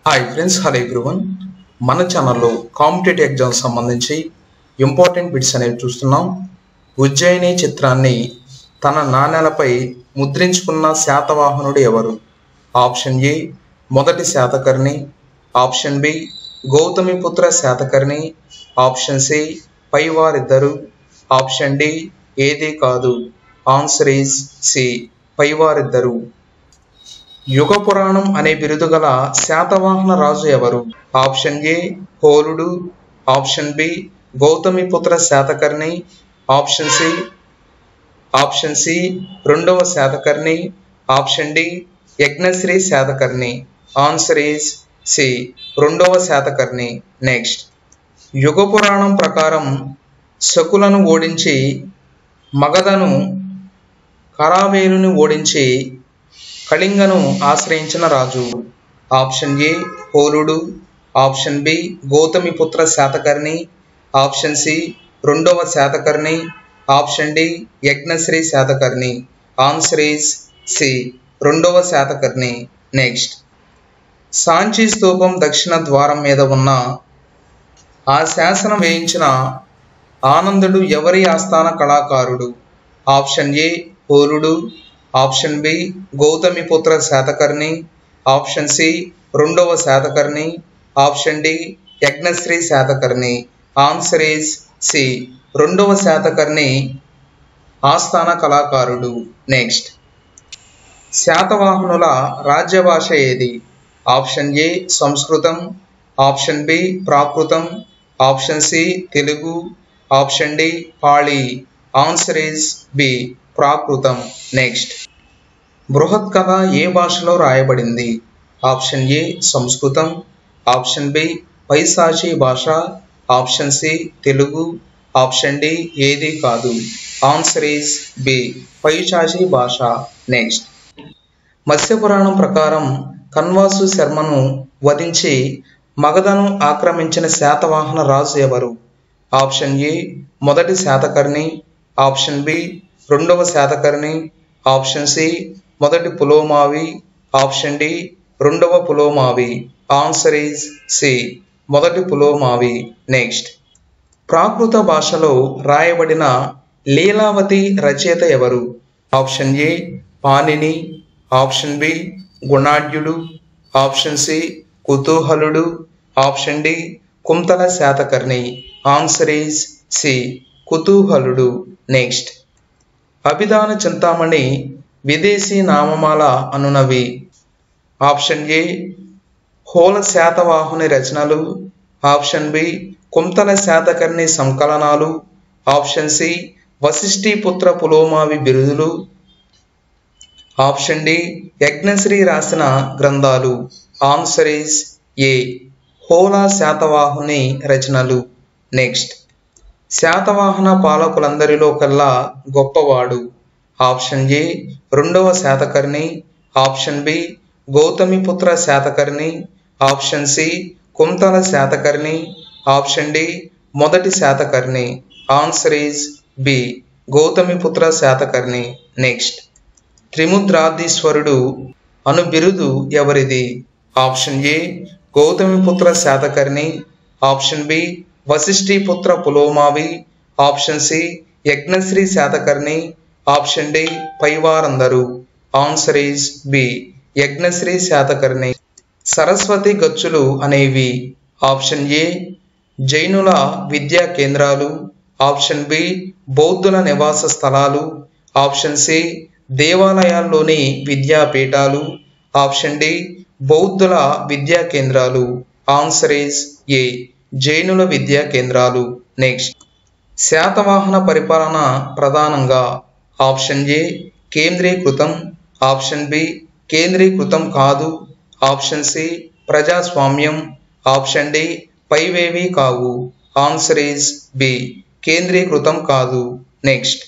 hi friends hello everyone మన ఛానల్లో competitive exams సంబంధించి ఇంపార్టెంట్ బిట్స్ అనేవి చూస్తున్నాం ఉజ్జయిని చిత్రాన్ని తన నాణేలపై ముద్రించుకున్న శాతవాహనుడు ఎవరు ఆప్షన్ ఏ మొదటి Satakarni option B Gautamiputra Satakarni option C పైవారిద్దరు ఆప్షన్ డి ఏది కాదు ఆన్సర్ ఈజ్ సి పైవారిద్దరు యుగ పురాణం అనే బిరుదు గల శాతవాహన రాజు ఎవరు ఆప్షన్ ఏ హోలుడు option B Gautamiputra Satakarni option C option C రెండవ Satakarni option D Yajnashri Satakarni answer is C రెండవ శాతకర్ణి నెక్స్ట్ యుగ పురాణం ప్రకారం శకులను ఓడించి మగధను కరావేలుని ఓడించి కళింగను ఆశ్రయించిన రాజు ఆప్షన్ ఏ హోలుడు option B Gautamiputra Satakarni option C రెండవ Satakarni option D Yajnashri Satakarni answer is C రెండవ శాతకర్ణి నెక్స్ట్ సాంచి స్తూపం దక్షిణ ద్వారం మీద ఉన్న ఆ శాసనం వేయించిన ఆనందుడు ఎవరి ఆస్థాన కళాకారుడు ఆప్షన్ ఏ హోలుడు option B Gautamiputra Satakarni option C రెండవ Satakarni option D Yajnashri Satakarni answer is C రెండవ శాతకర్ణి ఆస్థాన కళాకారుడు నెక్స్ట్ శాతవాహనుల రాజ్యభాష ఏది ఆప్షన్ ఏ సంస్కృతం ఆప్షన్ బి ప్రాకృతం option C Telugu option D Pali answer is B ప్రాకృతం నెక్స్ట్ బృహత్ కథ ఏ భాషలో రాయబడింది ఆప్షన్ ఏ సంస్కృతం ఆప్షన్ బి పైశాచీ భాష option C Telugu option D ఏది కాదు ఆన్సర్ ఈజ్ బి పైశాచీ భాష నెక్స్ట్ మత్స్యపురాణం ప్రకారం కన్వాసు శర్మను వధించి మగధను ఆక్రమించిన శాతవాహన రాజు ఎవరు ఆప్షన్ ఏ మొదటి శాతకర్ణి ఆప్షన్ బి రెండవ శాతకర్ణి ఆప్షన్ సి మొదటి పులోమావి ఆప్షన్ డి రెండవ పులోమావి ఆన్సర్ ఈజ్ సి మొదటి పులోమావి నెక్స్ట్ ప్రాకృత భాషలో రాయబడిన లీలావతి రచయిత ఎవరు option A Panini option B గుణాఢ్యుడు ఆప్షన్ సి కుతూహలుడు option D Kuntala Satakarni answer is C కుతూహలుడు నెక్స్ట్ అభిధాన చింతామణి విదేశీ నామమాల అనునవి ఆప్షన్ ఏ హోల శాతవాహుని రచనలు ఆప్షన్ బి కుంతల శాతకర్ణి సంకలనాలు ఆప్షన్ సి వశిష్ఠీపుత్ర పులోమావి బిరుదులు ఆప్షన్ డి యజ్ఞశ్రీ రాసిన గ్రంథాలు ఆన్సర్ ఈస్ ఏ హోలా శాతవాహుని రచనలు నెక్స్ట్ శాతవాహన పాలకులందరిలో కల్లా గొప్పవాడు ఆప్షన్ ఏ రెండవ Satakarni option B Gautamiputra Satakarni option C Kuntala Satakarni option D మొదటి Satakarni answer is B Gautamiputra Satakarni next త్రిముద్రాధీశ్వరుడు అను బిరుదు ఎవరిది option A Gautamiputra Satakarni option B Vasishthiputra Pulomavi option C Yajnashri Satakarni option D పైవారందరు answer is B Yajnashri Satakarni Saraswati గచ్చులు అనేవి ఆప్షన్ ఏ జైనుల విద్యా కేంద్రాలు ఆప్షన్ బి బౌద్ధుల నివాస స్థలాలు ఆప్షన్ సి దేవాలయాల్లోని విద్యాపీఠాలు ఆప్షన్ డి బౌద్ధుల విద్యా కేంద్రాలు ఆన్సర్ ఈజ్ ఏ జైనుల విద్యా కేంద్రాలు నెక్స్ట్ శాతవాహన పరిపాలన ప్రధానంగా ఆప్షన్ ఏ కేంద్రీకృతం ఆప్షన్ బి కేంద్రీకృతం కాదు ఆప్షన్ సి ప్రజాస్వామ్యం ఆప్షన్ డి పైవేవి కావు ఆన్సర్ ఈజ్ బి కేంద్రీకృతం కాదు నెక్స్ట్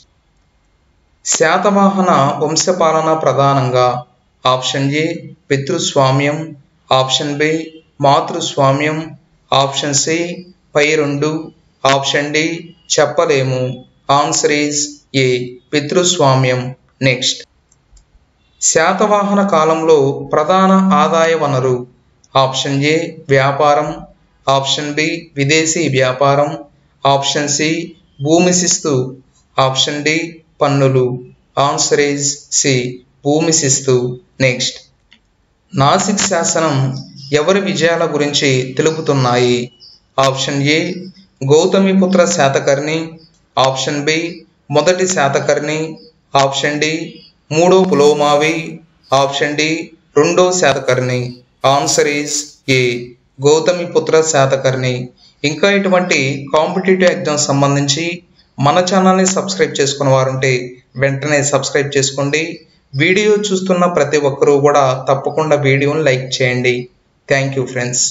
శాతవాహన వంశపాలన ప్రధానంగా ఆప్షన్ ఏ పితృస్వామ్యం ఆప్షన్ బి మాతృస్వామ్యం ఆప్షన్ సి పై రెండు ఆప్షన్ డి చెప్పలేము ఆన్సర్ ఈజ్ ఏ పితృస్వామ్యం నెక్స్ట్ శాతవాహన కాలంలో ప్రధాన ఆదాయ వనరు ఆప్షన్ ఏ వ్యాపారం ఆప్షన్ బి విదేశీ వ్యాపారం ఆప్షన్ సి భూమి శిస్తు ఆప్షన్ డి పన్నులు ఆన్సర్ ఈజ్ సి భూమి శిస్తు నెక్స్ట్ నాసిక్ శాసనం ఎవరి విజయాల గురించి తెలుపుతున్నాయి option A Gautamiputra Satakarni option B మొదటి శాతకర్ణి ఆప్షన్ డి మూడో పులోమావి ఆప్షన్ డి రెండో Satakarni answer is A Gautamiputra Satakarni ఇంకా ఇటువంటి కాంపిటేటివ్ ఎగ్జామ్ సంబంధించి మన ఛానల్ని సబ్స్క్రైబ్ చేసుకున్న వారుంటే వెంటనే సబ్స్క్రైబ్ చేసుకోండి వీడియో చూస్తున్న ప్రతి ఒక్కరూ కూడా తప్పకుండా వీడియోని లైక్ చేయండి thank you friends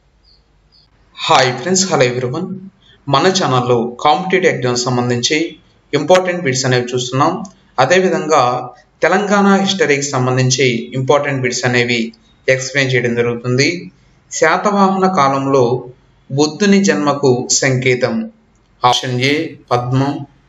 hi friends hello everyone మన ఛానల్లో కాంపిటేటివ్ ఎగ్జామ్ సంబంధించి ఇంపార్టెంట్ బిట్స్ అనేవి చూస్తున్నాం అదేవిధంగా తెలంగాణ హిస్టరీకి సంబంధించి ఇంపార్టెంట్ బిట్స్ అనేవి ఎక్స్ప్లెయిన్ చేయడం జరుగుతుంది శాతవాహన కాలంలో బుద్ధుని జన్మకు సంకేతం ఆప్షన్ ఏ పద్మం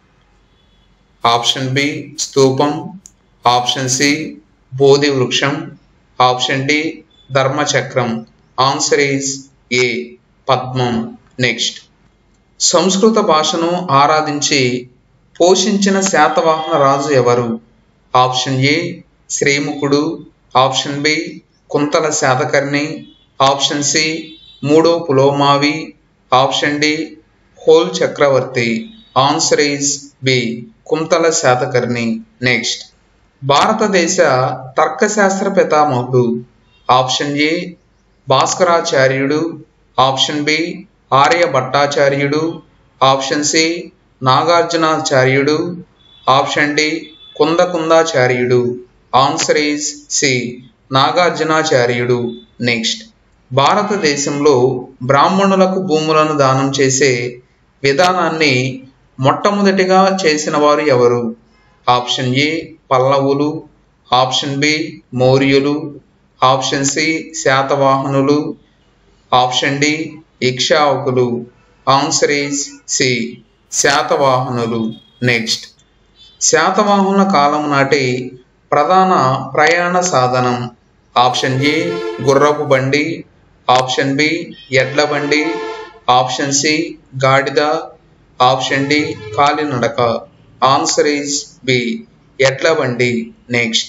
ఆప్షన్ బి స్తూపం ఆప్షన్ సి బోధి వృక్షం ఆప్షన్ డి ధర్మచక్రం ఆన్సర్ ఈజ్ ఏ పద్మం నెక్స్ట్ సంస్కృత భాషను ఆరాధించి పోషించిన శాతవాహన రాజు ఎవరు ఆప్షన్ ఏ శ్రీముఖుడు option B Kuntala Satakarni option C మూడో పులోమావి ఆప్షన్ డి హోల్ చక్రవర్తి answer is B Kuntala Satakarni next భారతదేశ తర్కశాస్త్ర పితామహుడు ఆప్షన్ ఏ భాస్కరాచార్యుడు ఆప్షన్ బి ఆర్య భట్టాచార్యుడు ఆప్షన్ సి నాగార్జునాచార్యుడు ఆప్షన్ డి కుందకుందాచార్యుడు ఆన్సర్ ఈజ్ సి నాగార్జునాచార్యుడు నెక్స్ట్ భారతదేశంలో బ్రాహ్మణులకు భూములను దానం చేసే విధానాన్ని మొట్టమొదటిగా చేసిన వారు ఎవరు ఆప్షన్ ఏ పల్లవులు ఆప్షన్ బి మౌర్యులు ఆప్షన్ సి శాతవాహనులు ఆప్షన్ డి ఇక్షావకులు ఆన్సర్ ఈజ్ సి శాతవాహనులు నెక్స్ట్ శాతవాహనుల కాలం నాటి ప్రధాన ప్రయాణ సాధనం ఆప్షన్ ఏ గుర్రపు బండి ఆప్షన్ బి ఎడ్ల బండి ఆప్షన్ సి గాడిద ఆప్షన్ డి కాలినడక ఆన్సర్ ఈజ్ బి ఎడ్ల బండి నెక్స్ట్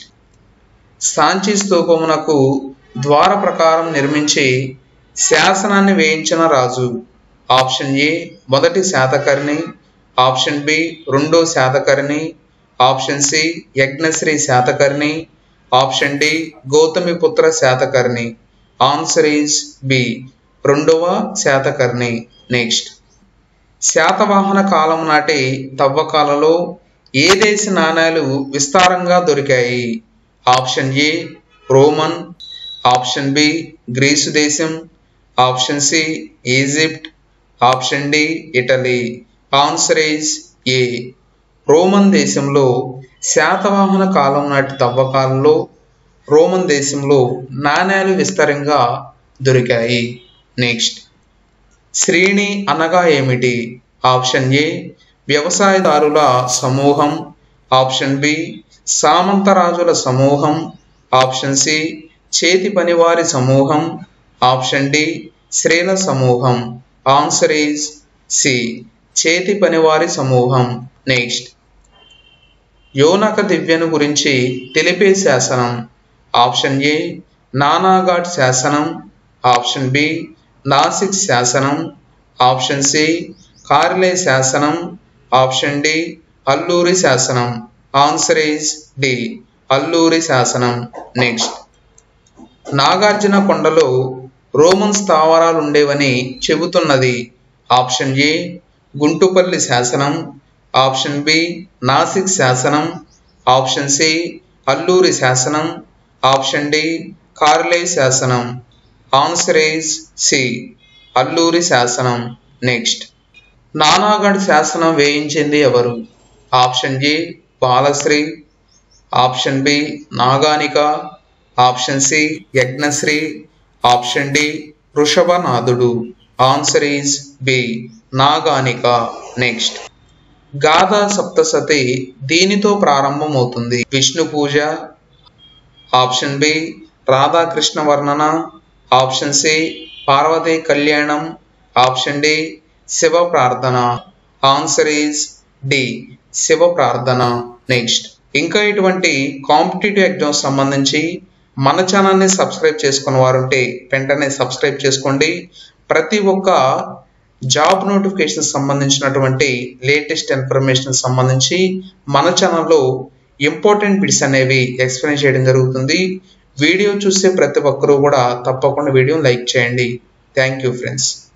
సాంచి స్తూపమునకు ద్వార ప్రకారం నిర్మించి శాసనాన్ని వేయించిన రాజు ఆప్షన్ ఏ మొదటి శాతకర్ణి ఆప్షన్ బి రెండో Satakarni option C Yajnashri Satakarni option D Gautamiputra Satakarni answer is B రెండవ శాతకర్ణి నెక్స్ట్ శాతవాహన కాలం నాటి తవ్వకాలలో ఏ దేశ నాణాలు విస్తారంగా దొరికాయి option A Roman option B Greece దేశం option C Egypt option D Italy answer is A Roman దేశంలో శాతవాహన కాలం నాటి తవ్వకాలలో రోమన్ దేశంలో నాణేలు విస్తారంగా దొరికాయి నెక్స్ట్ శ్రేణి అనగా ఏమిటి ఆప్షన్ ఏ వ్యవసాయదారుల సమూహం ఆప్షన్ బి సామంతరాజుల సమూహం ఆప్షన్ సి చేతి పనివారి సమూహం ఆప్షన్ డి స్త్రీల సమూహం ఆన్సర్ ఈజ్ సి చేతి పనివారి సమూహం నెక్స్ట్ యోనక దివ్యను గురించి తెలిపే శాసనం ఆప్షన్ ఏ నానాఘాట్ శాసనం ఆప్షన్ బి నాసిక్ శాసనం ఆప్షన్ సి కార్లే శాసనం ఆప్షన్ డి అల్లూరి శాసనం ఆన్సర్ ఈజ్ డి అల్లూరి శాసనం నెక్స్ట్ నాగార్జున కొండలో రోమన్ స్థావరాలు ఉండేవని చెబుతున్నది ఆప్షన్ ఏ గుంటుపల్లి శాసనం ఆప్షన్ బి నాసిక్ శాసనం ఆప్షన్ సి అల్లూరి శాసనం ఆప్షన్ డి కార్లే శాసనం ఆన్సర్ ఈజ్ సి అల్లూరి శాసనం నెక్స్ట్ నానాగఢ్ శాసనం వేయించింది ఎవరు option A Balasri option B Naganika option C Yajnashri option D వృషభనాథుడు answer is B Naganika next Gatha Saptasati దీనితో ప్రారంభమవుతుంది విష్ణు పూజ ఆప్షన్ బి రాధాకృష్ణ వర్ణన ఆప్షన్ సి పార్వతీ కళ్యాణం ఆప్షన్ డి శివ ప్రార్థన ఆన్సర్ ఈజ్ డి శివ ప్రార్థన నెక్స్ట్ ఇంకా ఇటువంటి కాంపిటేటివ్ ఎగ్జామ్స్ సంబంధించి మన ఛానల్ని సబ్స్క్రైబ్ చేసుకున్న వారు ఉంటే వెంటనే సబ్స్క్రైబ్ చేసుకోండి ప్రతి ఒక్క జాబ్ నోటిఫికేషన్ సంబంధించినటువంటి లేటెస్ట్ ఇన్ఫర్మేషన్ సంబంధించి మన ఛానల్లో ఇంపార్టెంట్ బిట్స్ అనేవి ఎక్స్ప్లెయిన్ చేయడం జరుగుతుంది వీడియో చూసే ప్రతి ఒక్కరూ కూడా తప్పకుండా వీడియోని లైక్ చేయండి థ్యాంక్ యూ ఫ్రెండ్స్